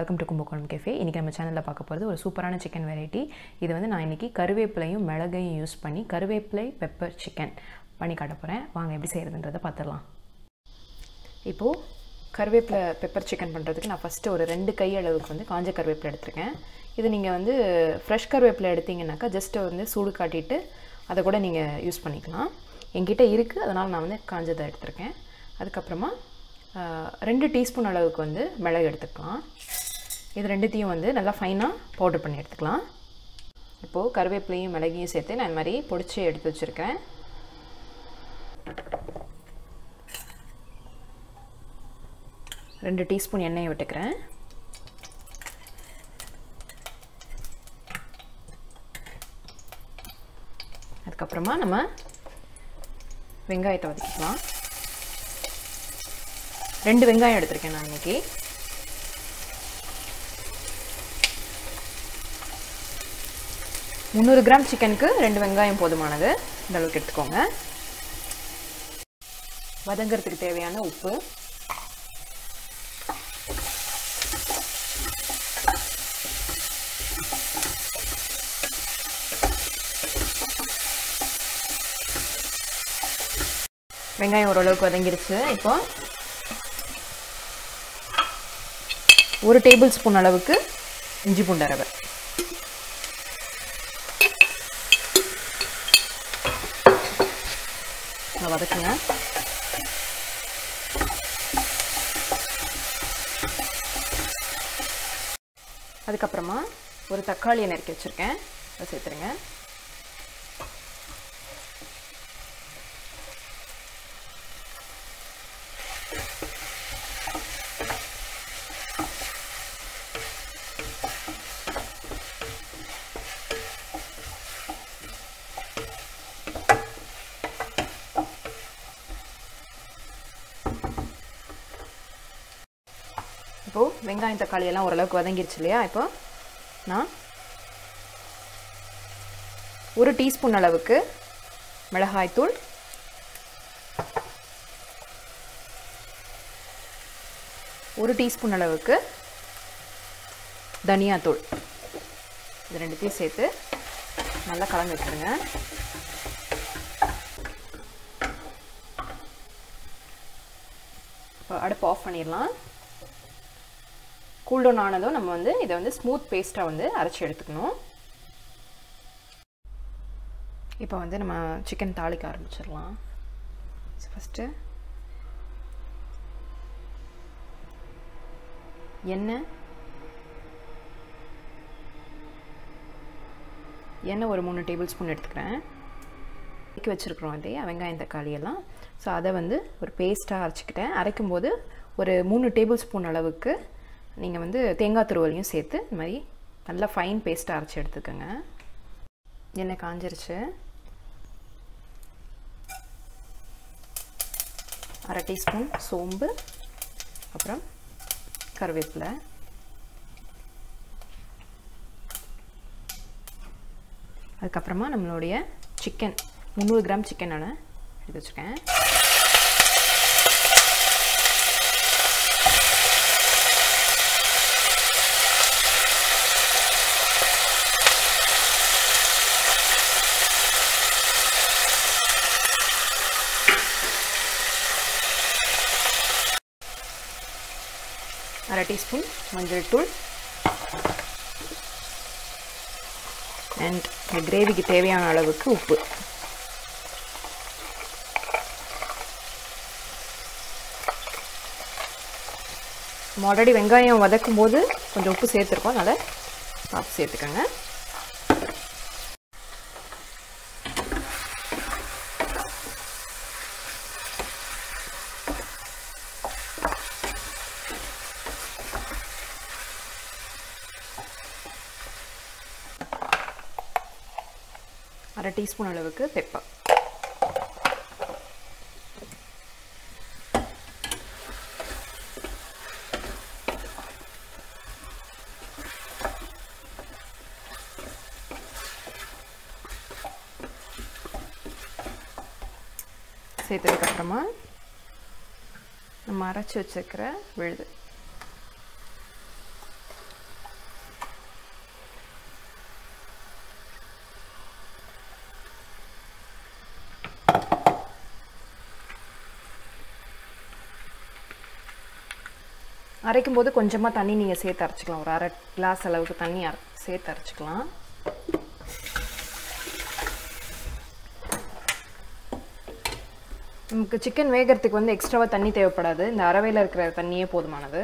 welcome to Kumbakonam cafe இன்றைக்கி நம்ம சேனலில் பார்க்க போகிறது ஒரு சூப்பரான சிக்கன் வெரைட்டி இது வந்து நான் இன்றைக்கி கருவேப்பிலையும் மிளகையும் யூஸ் பண்ணி கருவேப்பிலை பெப்பர் சிக்கன் பண்ணி காட்ட போகிறேன் வாங்க எப்படி செய்கிறதுன்றதை பார்த்துடலாம் இப்போது கருவேப்பிலை பெப்பர் சிக்கன் பண்ணுறதுக்கு நான் ஃபஸ்ட்டு ஒரு ரெண்டு கை அளவுக்கு வந்து காஞ்ச கருவேப்பிலை எடுத்திருக்கேன் இது நீங்கள் வந்து ஃப்ரெஷ் கருவேப்பிலை எடுத்தீங்கன்னாக்கா ஜஸ்ட்டு வந்து சூடு காட்டிட்டு அதை கூட நீங்கள் யூஸ் பண்ணிக்கலாம் என்கிட்ட இருக்குது அதனால் நான் வந்து காஞ்சதை எடுத்திருக்கேன் அதுக்கப்புறமா ரெண்டு டீஸ்பூன் அளவுக்கு வந்து மிளகு எடுத்துக்கலாம் இது ரெண்டுத்தையும் வந்து நல்லா ஃபைனாக பவுடர் பண்ணி எடுத்துக்கலாம் இப்போது கருவேப்பிலையும் மிளகையும் சேர்த்து நான் இந்த மாதிரி பொடிச்சு எடுத்து வச்சுருக்கேன் ரெண்டு டீஸ்பூன் எண்ணெயை விட்டுக்கிறேன் அதுக்கப்புறமா நம்ம வெங்காயத்தை வதக்கிக்கலாம் ரெண்டு வெங்காயம் எடுத்திருக்கேன் நான் இன்றைக்கி முந்நூறு கிராம் சிக்கனுக்கு ரெண்டு வெங்காயம் போதுமானது இந்த அளவுக்கு எடுத்துக்கோங்க வதங்கிறதுக்கு தேவையான உப்பு வெங்காயம் ஓரளவுக்கு வதங்கிருச்சு இப்போ ஒரு டேபிள் ஸ்பூன் அளவுக்கு இஞ்சி பூண்டு அரவை வதக்குங்க அதுக்கப்புறமா ஒரு தக்காளியை நறுக்கி வச்சுருக்கேன் அதை சேர்த்துருங்க இப்போது வெங்காயம் தக்காளி எல்லாம் ஓரளவுக்கு வதங்கிருச்சு இல்லையா இப்போ நான் ஒரு டீஸ்பூன் அளவுக்கு மிளகாய்த்தூள் ஒரு டீஸ்பூன் அளவுக்கு தனியாத்தூள் இது ரெண்டுத்தையும் சேர்த்து நல்லா கலந்து வச்சுருங்க இப்போ அடுப்பு ஆஃப் பண்ணிடலாம் கூல்டவுன் ஆனதும் நம்ம வந்து இதை வந்து ஸ்மூத் பேஸ்ட்டாக வந்து அரைச்சி எடுத்துக்கணும் இப்போ வந்து நம்ம சிக்கன் தாளிக்க ஆரம்பிச்சிடலாம் ஃபஸ்ட்டு எண்ணெய் எண்ணெய் ஒரு மூணு டேபிள் ஸ்பூன் எடுத்துக்கிறேன் வதக்கி வச்சுருக்குறோம் இல்லையா வெங்காயம் தக்காளி எல்லாம் ஸோ அதை வந்து ஒரு பேஸ்ட்டாக அரைச்சிக்கிட்டேன் அரைக்கும்போது ஒரு மூணு டேபிள் ஸ்பூன் அளவுக்கு நீங்கள் வந்து தேங்காய் துருவலையும் சேர்த்து இந்த மாதிரி நல்லா ஃபைன் பேஸ்ட்டாக அரைச்சி எடுத்துக்கோங்க எண்ணெய் காஞ்சிருச்சு அரை டீஸ்பூன் சோம்பு அப்புறம் கருவேப்பிலை அதுக்கப்புறமா நம்மளுடைய சிக்கன் முந்நூறு கிராம் சிக்கன் நான் எடுத்து வச்சுருக்கேன் அரை டீஸ்பூன் மஞ்சள் தூள் அண்ட் கிரேவிக்கு தேவையான அளவுக்கு உப்பு நம்ம ஆல்ரெடி வெங்காயம் வதக்கும் போது கொஞ்சம் உப்பு சேர்த்துருக்கோம் அதனால் பார்த்து சேர்த்துக்கோங்க அரை டீஸ்பூன் அளவுக்கு பெப்பர் சேர்த்ததுக்கப்புறமா நம்ம அரைச்சி வச்சுருக்கிற விழுது அரைக்கும் போது கொஞ்சமாக தண்ணி நீங்கள் சேர்த்து அரைச்சிக்கலாம் ஒரு அரை கிளாஸ் அளவுக்கு தண்ணி அரை சேர்த்து அரைச்சிக்கலாம் நமக்கு சிக்கன் வேகிறதுக்கு வந்து எக்ஸ்ட்ராவாக தண்ணி தேவைப்படாது இந்த அரவையில் இருக்கிற தண்ணியே போதுமானது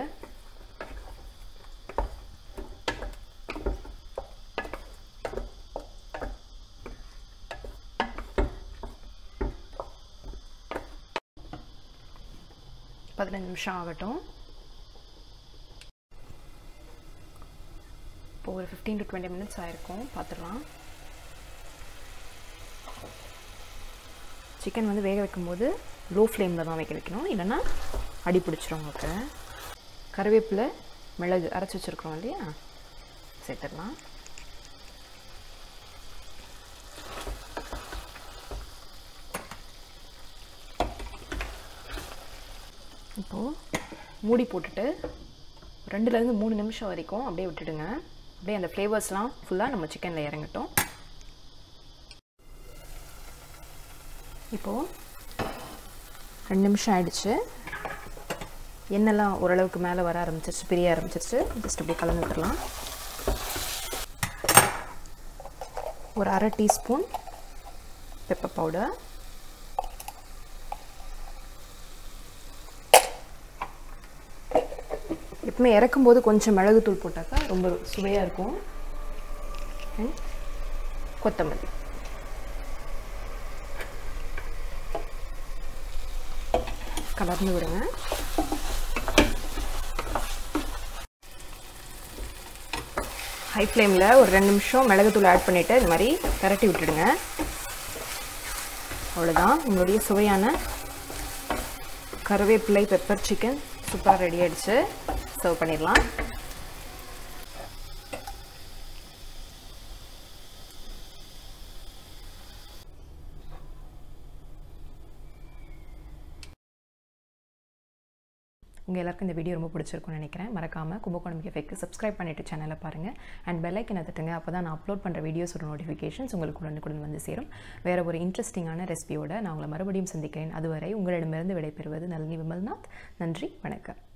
பதினஞ்சு நிமிஷம் ஆகட்டும் இப்போ ஒரு ஃபிஃப்டீன் டு டுவெண்ட்டி மினிட்ஸ் ஆயிருக்கும் பார்த்துடலாம் சிக்கன் வந்து வேக வைக்கும்போது லோ ஃப்ளேமில் தான் வைக்க வைக்கணும் இல்லைன்னா அடி பிடிச்சிரும் உங்களுக்கு கருவேப்பிலை மிளகு அரைச்சி வச்சுருக்கோம் இல்லையா சேர்த்துடலாம் இப்போது மூடி போட்டுட்டு ரெண்டுலேருந்து மூணு நிமிஷம் வரைக்கும் அப்படியே விட்டுடுங்க அப்படியே அந்த ஃப்ளேவர்ஸ்லாம் ஃபுல்லாக நம்ம சிக்கனில் இறங்கட்டும் இப்போது ரெண்டு நிமிஷம் ஆயிடுச்சு எண்ணெய்லாம் ஓரளவுக்கு மேலே வர ஆரம்பிச்சிருச்சு பிரிய ஆரம்பிச்சிருச்சு ஜஸ்ட் அப்படியே கலந்து விட்டுறலாம் ஒரு அரை டீஸ்பூன் பெப்பர் பவுடர் எப்பவுமே இறக்கும்போது கொஞ்சம் மிளகுத்தூள் போட்டாக்கா ரொம்ப சுவையாக இருக்கும் கொத்தமல்லி கலர்ந்து விடுங்க ஹை ஃப்ளேமில் ஒரு ரெண்டு நிமிஷம் மிளகுத்தூள் ஆட் பண்ணிவிட்டு இது மாதிரி கரட்டி விட்டுடுங்க அவ்வளோதான் உங்களுடைய சுவையான கருவேப்பிலை பெப்பர் சிக்கன் சூப்பராக ரெடி ஆகிடுச்சு சர்வ் பண்ணிடலாம் உங்கள் எல்லாருக்கும் இந்த வீடியோ ரொம்ப பிடிச்சிருக்கும்னு நினைக்கிறேன் மறக்காமல் கும்பகோணம் கேஃபேக்கு சப்ஸ்கிரைப் பண்ணிவிட்டு சேனலை பாருங்கள் அண்ட் பெல்லைக்கனை தட்டுங்க அப்போ தான் நான் அப்லோட் பண்ணுற வீடியோஸோட நோட்டிஃபிகேஷன்ஸ் உங்களுக்கு உடனுக்குடன் வந்து சேரும் வேறு ஒரு இன்ட்ரெஸ்டிங்கான ரெசிபியோட நான் உங்களை மறுபடியும் சந்திக்கிறேன் அதுவரை உங்களிடமிருந்து விடைபெறுவது நளினி விமல்நாத் நன்றி வணக்கம்